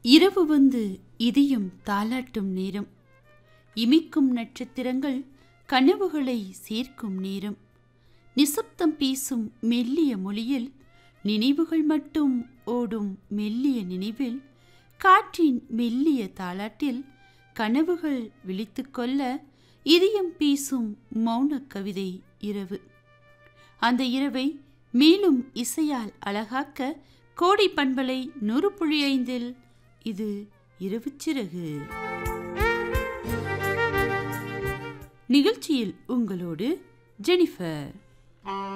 இரவு வந்து இதயம் தாலாட்டும் நேரம் இமைக்கும் நட்சத்திரங்கள் கனவுகளை சேர்க்கும் நேரம் நிசப்தம் பேசும் மெல்லிய மொழியில் நினைவுகள் மட்டும் ஓடும் மெல்லிய நினைவில் காற்றின் மெல்லிய தாலாட்டில் கனவுகள் விழித்துக்கொள்ள இதயம் பேசும் மௌன கவிதை இரவு அந்த இரவை மேலும் இசையால் அழகாக்க கோடை பண்பலை நூறு புள்ளி ஐந்தில் இது இரவு சிறகு நிகழ்ச்சியில் உங்களோடு ஜெனிஃபர்